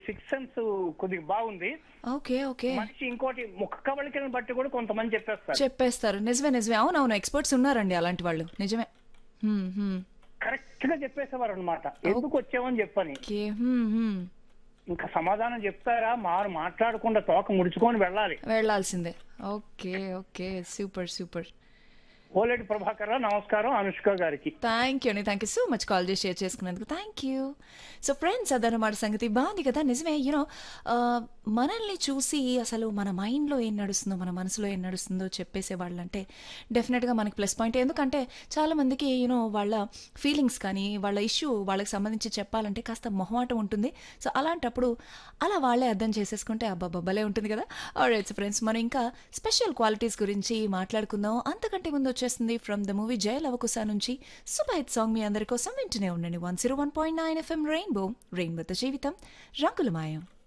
Six sense కొద్దిగా బాగుంది okay okay మనిషి ఇంకోటి ముఖ కవళికలను బట్టి కూడా కొంతమంది చెప్పేస్తారు చెప్పేస్తారు నిజమే నిజమే అవునవును ఎక్స్పర్ట్స్ ఉన్నారండి అలాంటి వాళ్ళు నిజమే హ్మ్, హ్మ్. కరెక్ట్ గా చెప్పేసేవారు అనమాట ఎందుకు వచ్చామని చెప్పని ఓకే హ్మ్, హ్మ్. ఇంకా సమాధానం చెప్తారా మారు మాట్లాడకుండా తోక ముడుచుకొని వెళ్ళాలి వెళ్ళాల్సిందే okay okay super super Oleti Prabhakar Rao నమస్కారం అనుష్క గారికి థ్యాంక్ యూ అండి thank you so much call చేసి షేర్ చేసుకున్నందుకు థ్యాంక్ యూ సో ఫ్రెండ్స్ అదనమాట సంగతి బాగుంది కదా నిజమే యూనో మనల్ని చూసి అసలు మన మైండ్లో ఏం నడుస్తుందో మన మనసులో ఏం నడుస్తుందో చెప్పేసే వాళ్ళంటే డెఫినెట్గా మనకి ప్లస్ పాయింట్ ఎందుకంటే చాలామందికి యూనో వాళ్ళ ఫీలింగ్స్ కానీ వాళ్ళ ఇష్యూ వాళ్ళకి సంబంధించి చెప్పాలంటే కాస్త మొహమాటం ఉంటుంది సో అలాంటప్పుడు అలా వాళ్ళే అర్థం చేసేసుకుంటే అబ్బా భలే ఉంటుంది కదా ఆల్రైట్ ఫ్రెండ్స్ మనం ఇంకా స్పెషల్ క్వాలిటీస్ గురించి మాట్లాడుకుందాం అంతకంటే ముందు వచ్చేస్తుంది from the movie Jai Lavakusa నుంచి సూపర్ హిట్ సాంగ్ మీ అందరి కోసం వింటూనే ఉండండి one zero one point nine FM Rainbow రెయిన్బోతో జీవితం రంగుల మాయం